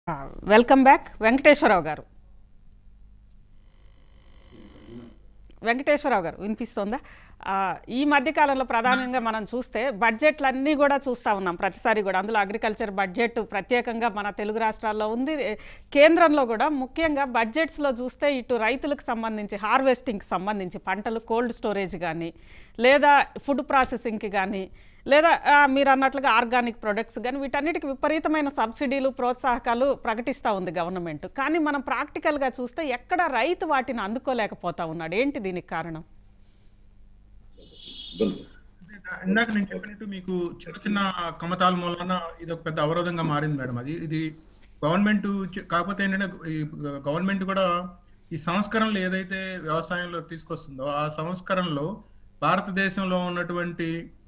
Welcome back Venkateswararao గారు వెంకటేశ్వరరావు గారు వినిపిస్తోందా ఆ, ఈ మధ్యకాలంలో ప్రధానంగా మనం చూస్తే బడ్జెట్లన్నీ కూడా చూస్తూ ఉన్నాం ప్రతిసారి కూడా అందులో అగ్రికల్చర్ బడ్జెట్ ప్రత్యేకంగా మన తెలుగు రాష్ట్రాల్లో ఉంది కేంద్రంలో కూడా ముఖ్యంగా బడ్జెట్స్లో చూస్తే ఇటు రైతులకు సంబంధించి హార్వెస్టింగ్కి సంబంధించి పంటలు కోల్డ్ స్టోరేజ్ కానీ లేదా ఫుడ్ ప్రాసెసింగ్కి కానీ లేదా ఆ, మీరు అన్నట్లుగా ఆర్గానిక్ ప్రొడక్ట్స్ కానీ వీటన్నిటికి విపరీతమైన సబ్సిడీలు ప్రోత్సాహకాలు ప్రకటిస్తూ ఉంది గవర్నమెంట్ కానీ మనం ప్రాక్టికల్గా చూస్తే ఎక్కడ రైతు వాటిని అందుకోలేకపోతా ఉన్నాడు ఏంటి దీనికి కారణం ఇబ్బంది ఇందాక నేను చెప్పినట్టు మీకు చిన్న చిన్న కమతాల మూలన ఇది ఒక పెద్ద అవరోధంగా మారింది మేడం అది ఇది గవర్నమెంట్ చే- కాకపోతే ఏంటంటే ఈ గవర్నమెంట్ కూడా ఈ సంస్కరణలు ఏదైతే వ్యవసాయంలో తీసుకొస్తుందో ఆ సంస్కరణలో భారతదేశంలో ఉన్నటువంటి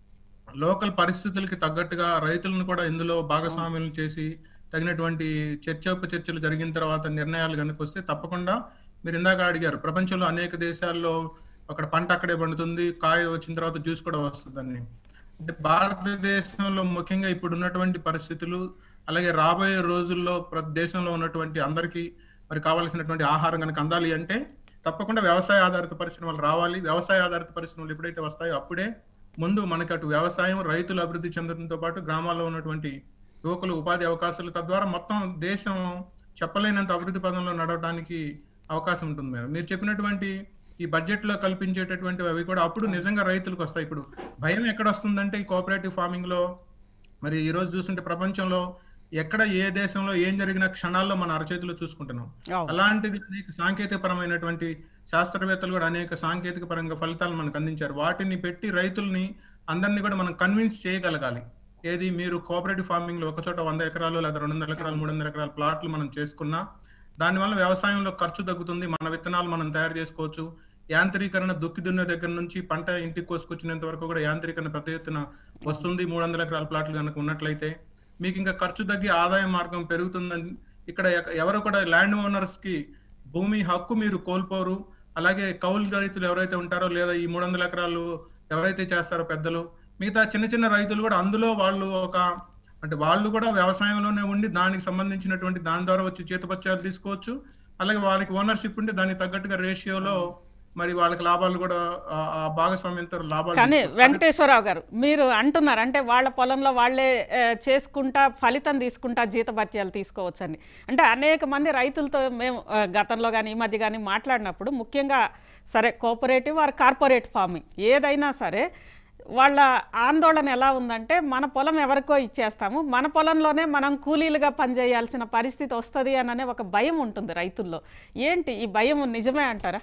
లోకల్ పరిస్థితులకి తగ్గట్టుగా రైతులను కూడా ఇందులో భాగస్వామ్యం చేసి తగినటువంటి చర్చోప చర్చలు జరిగిన తర్వాత నిర్ణయాలు కనుక వస్తే తప్పకుండా మీరు ఇందాక అడిగారు ప్రపంచంలో అనేక దేశాల్లో అక్కడ పంట అక్కడే పండుతుంది కాయ వచ్చిన తర్వాత జ్యూస్ కూడా వస్తుందని అంటే భారతదేశంలో ముఖ్యంగా ఇప్పుడు ఉన్నటువంటి పరిస్థితులు అలాగే రాబోయే రోజుల్లో ప్రతి దేశంలో ఉన్నటువంటి అందరికీ మరి కావాల్సినటువంటి ఆహారం కనుక అందాలి అంటే తప్పకుండా వ్యవసాయ ఆధారిత పరిశ్రమలు రావాలి వ్యవసాయ ఆధారిత పరిశ్రమలు ఎప్పుడైతే వస్తాయో అప్పుడే ముందు మనకి అటు వ్యవసాయం రైతులు అభివృద్ధి చెందడంతో పాటు గ్రామాల్లో ఉన్నటువంటి యువకులు ఉపాధి అవకాశాలు తద్వారా మొత్తం దేశం చెప్పలేనంత అభివృద్ధి పదంలో నడవడానికి అవకాశం ఉంటుంది మేడం మీరు చెప్పినటువంటి ఈ బడ్జెట్ లో కల్పించేటటువంటి అవి కూడా అప్పుడు నిజంగా రైతులకు వస్తాయి ఇప్పుడు భయం ఎక్కడ వస్తుందంటే ఈ కోఆపరేటివ్ ఫార్మింగ్ లో మరి ఈ రోజు చూస్తుంటే ప్రపంచంలో ఎక్కడ ఏ దేశంలో ఏం జరిగిన క్షణాల్లో మన అరచేతిలో చూసుకుంటున్నాం అవును. అలాంటిది అనేక సాంకేతిక పరమైనటువంటి శాస్త్రవేత్తలు కూడా అనేక సాంకేతిక పరంగా ఫలితాలు మనకు అందించారు వాటిని పెట్టి రైతుల్ని అందరినీ కూడా మనం కన్విన్స్ చేయగలగాలి ఏది మీరు కోఆపరేటివ్ ఫార్మింగ్ లో ఒక చోట వంద ఎకరాలు లేదా రెండు వందల ఎకరాలు మూడు వందల ఎకరాల ప్లాట్లు మనం చేసుకున్నా దానివల్ల వ్యవసాయంలో ఖర్చు తగ్గుతుంది మన విత్తనాలు మనం తయారు చేసుకోవచ్చు యాంత్రీకరణ దుక్కి దున్నే దగ్గర నుంచి పంట ఇంటికి కోసుకొచ్చినంత వరకు కూడా యాంత్రీకరణ పెద్ద ఎత్తున వస్తుంది మూడు వందల ఎకరాల ప్లాట్లు కనుక ఉన్నట్లయితే మీకు ఇంకా ఖర్చు తగ్గి ఆదాయ మార్గం పెరుగుతుందని ఇక్కడ ఎక- ఎవరు కూడా ల్యాండ్ ఓనర్స్ కి భూమి హక్కు మీరు కోల్పోరు అలాగే కౌలు రైతులు ఎవరైతే ఉంటారో లేదా ఈ మూడు వందల ఎకరాలు ఎవరైతే చేస్తారో పెద్దలు మిగతా చిన్న చిన్న రైతులు కూడా అందులో వాళ్ళు ఒక అంటే వాళ్ళు కూడా వ్యవసాయంలోనే ఉండి దానికి సంబంధించినటువంటి దాని ద్వారా వచ్చి చేతపత్యాలు తీసుకోవచ్చు అలాగే వాళ్ళకి ఓనర్షిప్ ఉంటే దానికి తగ్గట్టుగా రేషియోలో మరి వాళ్ళకి లాభాలు కూడా ఆ- ఆ భాగస్వామ్యంతో లాభాలు కానీ తీసుకోవచ్చు. వెంకటేశ్వరరావు గారు మీరు అంటున్నారు అంటే వాళ్ళ పొలంలో వాళ్ళే ఆ, చేసుకుంటా ఫలితం తీసుకుంటా జీతభత్యాలు తీసుకోవచ్చని అంటే అనేక మంది రైతులతో మేము ఆ, గతంలో కానీ ఈ మధ్య కానీ మాట్లాడినప్పుడు ముఖ్యంగా సరే కోఆపరేటివ్ ఆర్ కార్పొరేట్ ఫార్మింగ్ ఏదైనా సరే వాళ్ళ ఆందోళన ఎలా ఉందంటే మన పొలం ఎవరికో ఇచ్చేస్తాము మన పొలంలోనే మనం కూలీలుగా పనిచేయాల్సిన పరిస్థితి వస్తుంది అననే ఒక భయం ఉంటుంది రైతుల్లో ఏంటి ఈ భయం నిజమే అంటారా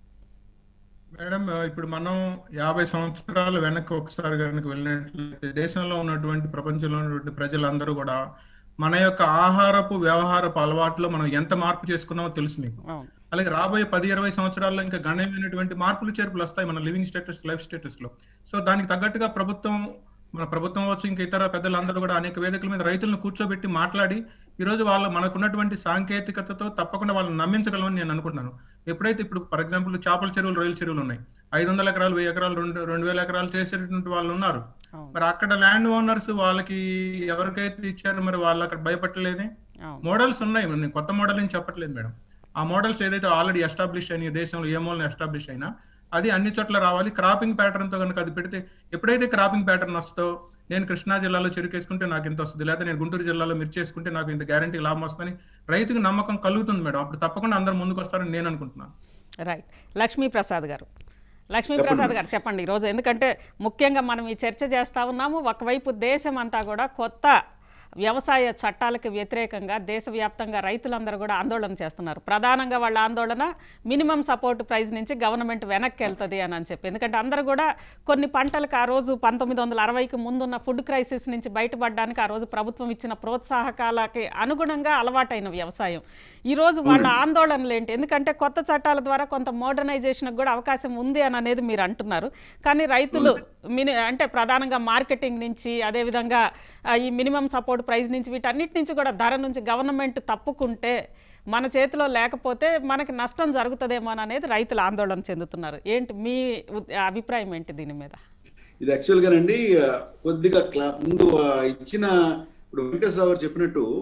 మేడం ఇప్పుడు మనం యాభై సంవత్సరాలు వెనక్కి ఒకసారి కనుక వెళ్ళినట్లయితే దేశంలో ఉన్నటువంటి ప్రపంచంలో ఉన్నటువంటి ప్రజలందరూ కూడా మన యొక్క ఆహారపు వ్యవహారపు అలవాట్లో మనం ఎంత మార్పు చేసుకున్నామో తెలుసు మీకు అవును అలాగే రాబోయే పది ఇరవై సంవత్సరాల్లో ఇంకా గణనీయమైనటువంటి మార్పులు చేర్పులు వస్తాయి మన లివింగ్ స్టేటస్ లైఫ్ స్టేటస్ లో సో దానికి తగ్గట్టుగా ప్రభుత్వం మన ప్రభుత్వం వచ్చి ఇంకా ఇతర పెద్దలందరూ కూడా అనేక వేదికల మీద రైతులను కూర్చోబెట్టి మాట్లాడి ఈ రోజు వాళ్ళ మనకున్నటువంటి సాంకేతికతతో తప్పకుండా వాళ్ళని నమ్మించగలమని నేను అనుకుంటున్నాను ఎప్పుడైతే ఇప్పుడు ఫర్ ఎగ్జాంపుల్ చేపల చెరువులు రొయ్యల చెరువులు ఉన్నాయి ఐదు వందల ఎకరాలు వెయ్యి ఎకరాలు రెండు రెండు వేల ఎకరాలు చేసేటటువంటి వాళ్ళు ఉన్నారు అవును మరి అక్కడ ల్యాండ్ ఓనర్స్ వాళ్ళకి ఎవరికైతే ఇచ్చారో మరి వాళ్ళు అక్కడ భయపడలేదే అవును మోడల్స్ ఉన్నాయి నేను కొత్త మోడల్ అని చెప్పట్లేదు మేడం ఆ మోడల్స్ ఏదైతే ఆల్రెడీ ఎస్టాబ్లిష్ అయిన దేశంలో ఏ మూలన ఎస్టాబ్లిష్ అయినా అది అన్ని చోట్ల రావాలి క్రాపింగ్ ప్యాటర్న్ తో కనుక అది పెడితే ఎప్పుడైతే క్రాపింగ్ ప్యాటర్న్ వస్తో నేను కృష్ణా జిల్లాలో చెరుకు వేసుకుంటే నాకు ఇంత వస్తుంది లేదా నేను గుంటూరు జిల్లాలో మిర్చి వేసుకుంటే నాకు ఇంత గ్యారంటీ లాభం వస్తుందని రైతుకు నమ్మకం కలుగుతుంది మేడం అప్పుడు తప్పకుండా అందరు ముందుకు వస్తారని నేను అనుకుంటున్నాను రైట్ లక్ష్మీప్రసాద్ గారు లక్ష్మీప్రసాద్ గారు చెప్పండి ఈరోజు ఎందుకంటే ముఖ్యంగా మనం ఈ చర్చ చేస్తా ఉన్నాము ఒకవైపు దేశం అంతా కూడా కొత్త వ్యవసాయ చట్టాలకు వ్యతిరేకంగా దేశవ్యాప్తంగా రైతులందరూ కూడా ఆందోళన చేస్తున్నారు ప్రధానంగా వాళ్ళ ఆందోళన మినిమం సపోర్ట్ ప్రైస్ నుంచి గవర్నమెంట్ వెనక్కి వెళ్తుంది అని అని చెప్పి ఎందుకంటే అందరూ కూడా కొన్ని పంటలకు ఆ రోజు పంతొమ్మిది వందల అరవైకి ముందున్న ఫుడ్ క్రైసిస్ నుంచి బయటపడడానికి ఆ రోజు ప్రభుత్వం ఇచ్చిన ప్రోత్సాహకాలకి అనుగుణంగా అలవాటైన వ్యవసాయం ఈ రోజు వాళ్ళ ఆందోళనలు ఏంటి ఎందుకంటే కొత్త చట్టాల ద్వారా కొంత మోడర్నైజేషన్కి కూడా అవకాశం ఉంది అని అనేది మీరు అంటున్నారు కానీ రైతులు మిని అంటే ప్రధానంగా మార్కెటింగ్ నుంచి అదేవిధంగా ఆ, ఈ మినిమం సపోర్ట్ ప్రైస్ నుంచి వీటన్నిటి నుంచి కూడా ధర నుంచి గవర్నమెంట్ తప్పుకుంటే మన చేతిలో లేకపోతే మనకి నష్టం జరుగుతుందేమో అనేది రైతులు ఆందోళన చెందుతున్నారు ఏంటి మీ ఉద్- అభిప్రాయం ఏంటి దీని మీద ఇది యాక్చువల్ గానండి ఆ, కొద్దిగా క్లా ముందు ఆ, ఇచ్చిన ఇప్పుడు వెంకటేశ్వర గారు చెప్పినట్టు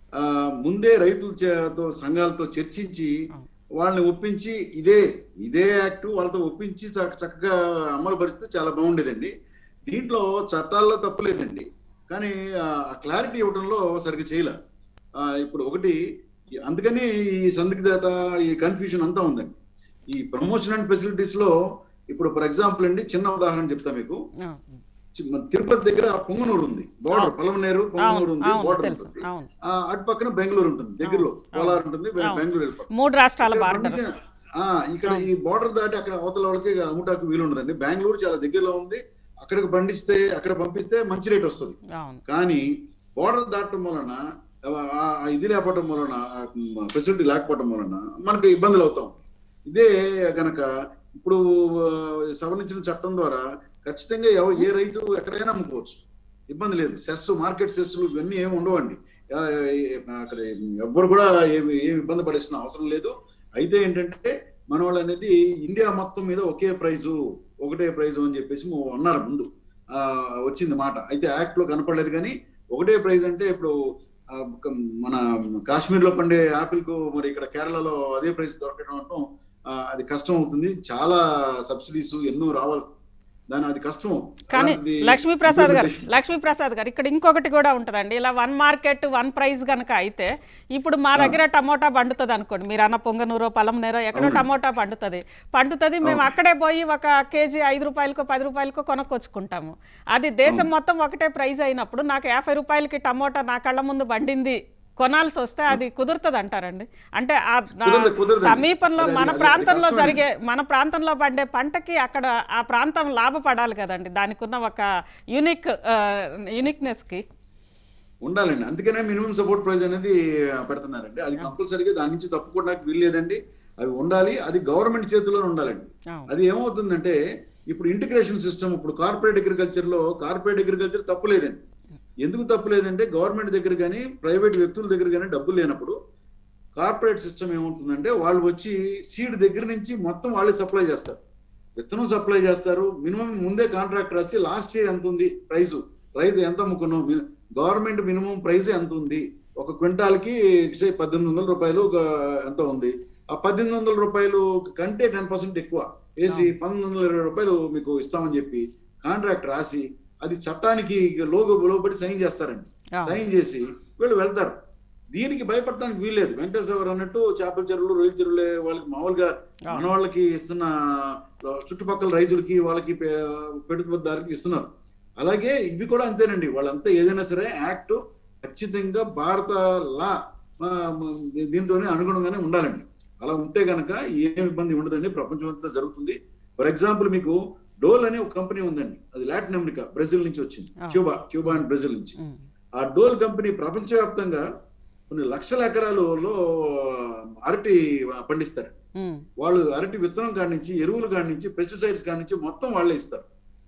ఆ, ముందే రైతుల చేతో సంఘాలతో చర్చించి వాళ్ళని ఒప్పించి ఇదే ఇదే యాక్ట్ వాళ్ళతో ఒప్పించి చక్క- చక్కగా అమలు పరిస్తే చాలా బాగుండేదండి దీంట్లో చట్టాల్లో తప్పులేదండి కానీ ఆ క్లారిటీ ఇవ్వడంలో సరిగ్గా చేయలే ఆ, ఇప్పుడు ఒకటి ఈ- అందుకని ఈ సందిగ్ధత ఈ కన్ఫ్యూజన్ అంతా ఉందండి ఈ ప్రమోషన్ అండ్ ఫెసిలిటీస్ లో ఇప్పుడు ఫర్ ఎగ్జాంపుల్ అండి చిన్న ఉదాహరణ చెప్తా మీకు ఆ, చి- మన తిరుపతి దగ్గర పొంగనూరు ఉంది బోర్డర్ పలమనేరు పొంగనూరు ఉంది అవును బోర్డర్ తెలుసు ఉంటుంది అవును ఆ, అటు పక్కన బెంగళూరు ఉంటుంది దగ్గరలో కోలార్ ఉంటుంది బె- బెంగళూరు వెళ్ళిపోతుంది మూడు రాష్ట్రాల ఇక్కడ బార్డర్ పండించిన- ఆ, ఇక్కడ ఈ బార్డర్ దాటి అక్కడ అవతల వాళ్ళకి అమ్ముటాకు వీలు ఉండదండి బెంగళూరు చాలా దగ్గరలో ఉంది అక్కడికి పండిస్తే అక్కడ పంపిస్తే మంచి రేట్ వస్తుంది అవును కానీ బోర్డర్ దాటడం వలన ఆ, ఆ ఇది లేకపోవడం వలన ఫెసిలిటీ లేకపోవడం వలన మనకు ఇబ్బందులు అవుతాం ఇదే గనక ఇప్పుడు ఆ, సవరించిన చట్టం ద్వారా ఖచ్చితంగా ఎవ- ఏ రైతు ఎక్కడైనా అమ్ముకోవచ్చు ఇబ్బంది లేదు సెస్ మార్కెట్ సెస్లు ఇవన్నీ ఏమి ఉండవండి ఆ, ఏ- అక్కడ ఎవ్వరు కూడా ఏమి ఏమి ఇబ్బంది పడేసిన అవసరం లేదు అయితే ఏంటంటే మన వాళ్ళు అనేది ఇండియా మొత్తం మీద ఒకే ప్రైజు ఒకటే ప్రైజు అని చెప్పేసి ము- అన్నారు ముందు ఆ, వచ్చింది మాట అయితే యాక్ట్ లో కనపడలేదు కానీ ఒకటే ప్రైజ్ అంటే ఇప్పుడు ఆ, ఒక మన కాశ్మీర్ లో పండే యాపిల్ కు మరి ఇక్కడ కేరళలో అదే ప్రైస్ దొరకడం అంటాం ఆ, అది కష్టం అవుతుంది చాలా సబ్సిడీస్ ఎన్నో రావాలి దాని అది కష్టం కానీ అలాంటిది లక్ష్మీ ప్రసాద్ గారు implementation. లక్ష్మీ ప్రసాద్ గారు ఇక్కడ ఇంకొకటి కూడా ఉంటుందండి ఇలా వన్ మార్కెట్ వన్ ప్రైస్ గనక అయితే ఇప్పుడు మా దగ్గర టమోటా పండుతుంది అనుకోండి మీరు అన్న పొంగనూరో పొలంనేరో ఎక్కడో టమోటా పండుతుంది పండుతుంది మేము అక్కడే పోయి ఒక కేజీ ఐదు రూపాయలకో పది రూపాయలకో కొనుక్కొచ్చుకుంటాము అది దేశం మొత్తం ఒకటే ప్రైస్ అయినప్పుడు నాకు యాభై రూపాయలకి టమోటా నా కళ్ళ ముందు పండింది కొనాల్సి వస్తే అది కుదురుతుంది అంటారండి అంటే ఆ నా కుదరదు, కుదరదండి. సమీపంలో అది- మన అది- అది ప్రాంతంలో కష్టమండి. జరిగే మన ప్రాంతంలో పండే పంటకి అక్కడ ఆ ప్రాంతం లాభపడాలి కదండి దానికి ఉన్న ఒక యూనిక్ యూనిక్నెస్ కి ఉండాలండి అందుకనే మినిమం సపోర్ట్ ప్రైస్ అనేది పెడుతున్నారండి అది కంపల్సరీగా దాని నుంచి తప్పుకోవడానికి వీల్లేదండి అవి ఉండాలి అది గవర్నమెంట్ చేతిలో ఉండాలండి అవును. అది ఏమవుతుందంటే ఇప్పుడు ఇంటిగ్రేషన్ సిస్టమ్ ఇప్పుడు కార్పొరేట్ అగ్రికల్చర్ లో కార్పొరేట్ అగ్రికల్చర్ తప్పులేదండి ఎందుకు తప్పులేదంటే గవర్నమెంట్ దగ్గర కానీ ప్రైవేట్ వ్యక్తుల దగ్గర కానీ డబ్బులు లేనప్పుడు కార్పొరేట్ సిస్టమ్ ఏమవుతుందంటే వాళ్ళు వచ్చి సీడ్ దగ్గర నుంచి మొత్తం వాళ్ళే సప్లై చేస్తారు విత్తనం సప్లై చేస్తారు మినిమం ముందే కాంట్రాక్ట్ రాసి లాస్ట్ ఇయర్ ఎంత ఉంది ప్రైస్ రైతు ఎంత అమ్ముకున్నాం గవర్నమెంట్ మినిమం ప్రైస్ ఎంత ఉంది ఒక క్వింటాల్కి say పద్దెనిమిది వందల రూపాయలు ఒక ఎంత ఉంది ఆ పద్దెనిమిది వందల రూపాయలు కంటే టెన్ పర్సెంట్ ఎక్కువ వేసి పంతొమ్మిది వందల ఇరవై రూపాయలు మీకు ఇస్తామని చెప్పి కాంట్రాక్ట్ రాసి అది చట్టానికి లోగో లోబడి సైన్ చేస్తారండి అవును. సైన్ చేసి వీళ్ళు వెళ్తారు దీనికి భయపడటానికి వీల్లేదు వెంకటేశ్వర గారు అన్నట్టు చేపల చెరువులు రొయ్యల చెరువులే వాళ్ళకి మామూలుగా మన వాళ్ళకి ఇస్తున్న చుట్టుపక్కల రైతులకి వాళ్ళకి పె- పెట్టుబడిదారులకి ఇస్తున్నారు అలాగే ఇవి కూడా అంతేనండి వాళ్ళంతా ఏదైనా సరే యాక్ట్ ఖచ్చితంగా భారత లా ఆ, మ- దీంతోనే అనుగుణంగానే ఉండాలండి అలా ఉంటే గనక ఏం ఇబ్బంది ఉండదండి ప్రపంచం అంతా జరుగుతుంది ఫర్ ఎగ్జాంపుల్ మీకు డోల్ అనే ఒక కంపెనీ ఉందండి అది లాటిన్ అమెరికా బ్రెజిల్ నుంచి వచ్చింది క్యూబా క్యూబా అండ్ బ్రెజిల్ నుంచి ఉమ్. ఆ డోల్ కంపెనీ ప్రపంచవ్యాప్తంగా కొన్ని లక్షల ఎకరాలలో అరటి పండిస్తారు ఉమ్. వాళ్ళు అరటి విత్తనం కాడి నుంచి ఎరువులు కాడి నుంచి పెస్టిసైడ్స్ కాడి నుంచి మొత్తం వాళ్ళే ఇస్తారు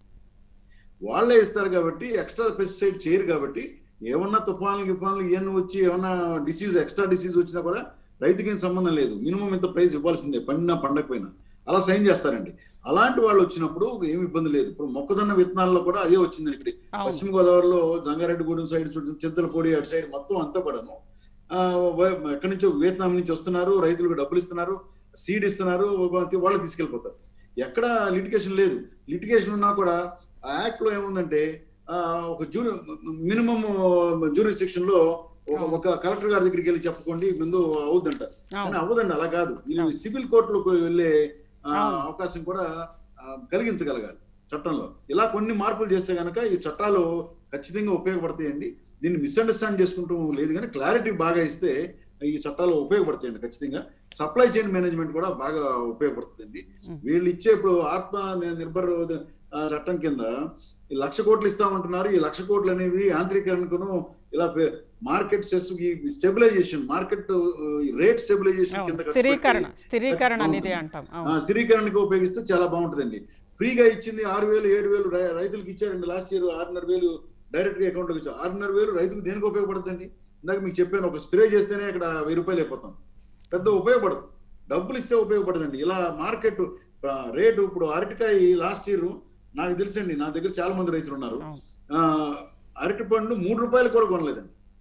వాళ్ళే ఇస్తారు కాబట్టి ఎక్స్ట్రా పెస్టిసైడ్ చేయరు కాబట్టి ఏమన్నా తుఫాన్లు గిఫాన్లు ఇవన్నీ వచ్చి ఏమన్నా డిసీజ్ ఎక్స్ట్రా డిసీజ్ వచ్చినా కూడా రైతుకి ఏం సంబంధం లేదు మినిమం ఇంత ప్రైస్ ఇవ్వాల్సిందే పండినా పండకపోయినా అలా సైన్ చేస్తారండి అలాంటి వాళ్ళు వచ్చినప్పుడు ఏమి ఇబ్బంది లేదు ఇప్పుడు మొక్కజొన్న విత్తనాల్లో కూడా అదే వచ్చింది ఇక్కడ అవును. పశ్చిమ గోదావరిలో జంగారెడ్డిగూడెం సైడ్ చుట్టూ చింతలపూడి అటు సైడ్ మొత్తం అంతా కూడాను ఆ, వ- ఎక్కడి నుంచో వియత్నాం నుంచి వస్తున్నారు రైతులకు డబ్బులు ఇస్తున్నారు సీడ్ ఇస్తున్నారు వాళ్ళు తీసుకెళ్ళిపోతారు ఎక్కడ లిటిగేషన్ లేదు లిటిగేషన్ ఉన్నా కూడా ఆ యాక్ట్ లో ఏముందంటే ఆ, ఒక జూరి మినిమం జ్యూరిస్టిక్షన్ లో ఒక- ఒక కలెక్టర్ గారి దగ్గరికి వెళ్ళి చెప్పుకోండి ముందు అవుద్దంట కానీ అవ్వదండి అలా కాదు వీళ్ళు సివిల్ కోర్టులకు వెళ్ళే ఆ, అవకాశం కూడా ఆ, కలిగించగలగాలి చట్టంలో ఇలా కొన్ని మార్పులు చేస్తే గనక ఈ చట్టాలు ఖచ్చితంగా ఉపయోగపడతాయండి దీన్ని మిస్అండర్స్టాండ్ చేసుకుంటూ లేదు కానీ క్లారిటీ బాగా ఇస్తే ఈ చట్టాలు ఉపయోగపడతాయండి ఖచ్చితంగా సప్లై చైన్ మేనేజ్మెంట్ కూడా బాగా ఉపయోగపడుతుందండి వీళ్ళు ఇచ్చే ఇప్పుడు ఆత్మ ని- నిర్భర్ ఆ, చట్టం కింద ఈ లక్ష కోట్లు ఇస్తామంటున్నారు ఈ లక్ష కోట్లు అనేవి యాంత్రీకరణకును ఇలా market cess stabilization market rate stabilization అవును. కింద ఖర్చు స్థిరీకరణ పెడితే స్థిరీకరణ అవును. నిధి అంటాం ఆ, అవును స్థిరీకరణకి ఉపయోగిస్తే చాలా బాగుంటుందండి ఫ్రీగా ఇచ్చింది ఆరు వేలు ఏడు వేలు రై- రైతులకు ఇచ్చారండి లాస్ట్ ఇయర్ ఆరున్నర వేలు డైరెక్ట్ గా అకౌంట్ ఇచ్చారు ఆరున్నర వేలు రైతుకు దేనికి ఉపయోగపడుతుందండి ఇందాక మీకు చెప్పాను ఒక స్ప్రే చేస్తేనే ఇక్కడ వెయ్యి రూపాయలు అయిపోతాం పెద్ద ఉపయోగపడదు డబ్బులు ఇస్తే ఉపయోగపడదండి ఇలా మార్కెట్ రేటు ఇప్పుడు అరటికాయ లాస్ట్ ఇయర్ నాకు తెలుసండి నా దగ్గర చాలా మంది రైతులు ఉన్నారు అవును. ఆ, అరటి పండు మూడు రూపాయలు కూడా కొనలేదండి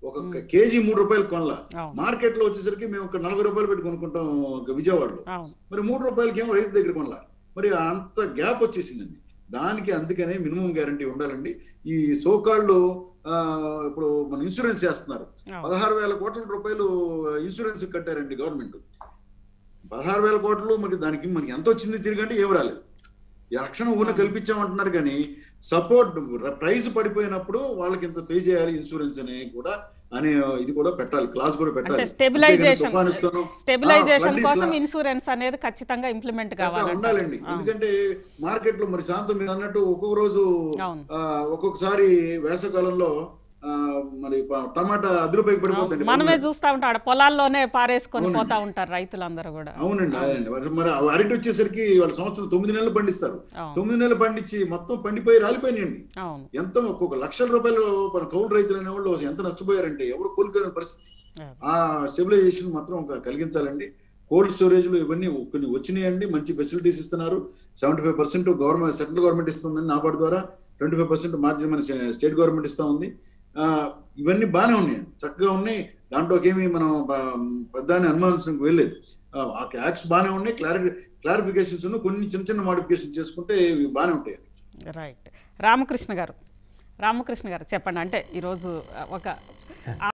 ఒక కేజీ మూడు రూపాయలు కొనలా అవును. మార్కెట్ లో వచ్చేసరికి మేము ఒక నలభై రూపాయలు పెట్టి కొనుక్కుంటాం ఒక విజయవాడలో అవును మరి మూడు రూపాయలకి ఏమో రైతు దగ్గర కొనలా మరి అంత గ్యాప్ వచ్చేసిందండి దానికి అందుకనే మినిమం గ్యారంటీ ఉండాలండి ఈ సోకాళ్ళు ఇప్పుడు మన ఇన్సూరెన్స్ చేస్తున్నారు అవును. పదహారు వేల కోట్ల రూపాయలు ఇన్సూరెన్స్ కట్టారండి గవర్నమెంట్ పదహారు వేల కోట్లు మరి దానికి మనకి ఎంత వచ్చింది తిరిగి అంటే ఏమి రాలేదు ఈ రక్షణ ఊరిని కల్పించామంటున్నారు కానీ సపోర్ట్ ప్రైస్ పడిపోయినప్పుడు వాళ్ళకి ఇంత పే చేయాలి ఇన్సూరెన్స్ అనే కూడా అనే ఇది కూడా పెట్టాలి క్లాస్ కూడా అంటే పెట్టాలి స్టెబిలైజేషన్ అంతేగాని తుఫానిస్తాను, స్టెబిలైజేషన్ flood కోసం ఇట్లా- ఇన్సూరెన్స్ అనేది ఖచ్చితంగా ఇంప్లిమెంట్ అట్లా కావాలంట ఉండాలండి ఎందుకంటే మార్కెట్ లో మరి శాంతం మీరు అన్నట్టు ఒక్కొక్క రోజు అవును. ఆ, ఒక్కొక్కసారి వేసవకాలంలో ఆ, మరి ప- టమాటా అదురు పైకి పడిపోతుంది మనమే చూస్తా ఉంటాం ఆడ పొలాల్లోనే పారేసుకొని అవునండి. పోతా ఉంటారు రైతులందరూ కూడా అవునండి అదేండి మరి- మరి ఆ అరటి వచ్చేసరికి వాళ్ళ సంవత్సరం తొమ్మిది నెలలు పండిస్తారు అవును. తొమ్మిది నెలలు పండించి మొత్తం పండిపోయి రాలిపోయినాయండి అవును ఎంతో ఒక్కొక్క లక్షల రూపాయలు మన కౌలు రైతులు అనే వాళ్ళు ఎంత నష్టపోయారంటే ఎవరు కోలుకోలేని పరిస్థితి అదే. ఆ స్టెబిలైజేషన్ మాత్రం ఒక కలిగించాలండి కోల్డ్ స్టోరేజ్లు ఇవన్నీ కొన్ని వచ్చినాయండి మంచి ఫెసిలిటీస్ ఇస్తున్నారు seventy five percent government central government ఇస్తుందండి నాబార్డు ద్వారా ట్వంటీ ఫైవ్ పర్సెంట్ మార్జిన్ మన స్టేట్ గవర్నమెంట్ ఇస్తా ఉంది ఆ, ఇవన్నీ బాగానే ఉన్నాయండి చక్కగా ఉన్నాయి దాంట్లోకి ఏమి మనం పెద్దాన్ని అనుమానించడానికి వెళ్ళలేదు ఆ, ఆ యాక్ట్స్ బాగానే ఉన్నాయి క్లారిటీ క్లారిఫికేషన్స్ ఉన్నాయి కొన్ని చిన్న చిన్న మోడిఫికేషన్ చేసుకుంటే ఇవి బాగానే ఉంటాయి రైట్ రామకృష్ణ గారు రామకృష్ణ గారు చెప్పండి అంటే ఈరోజు ఒక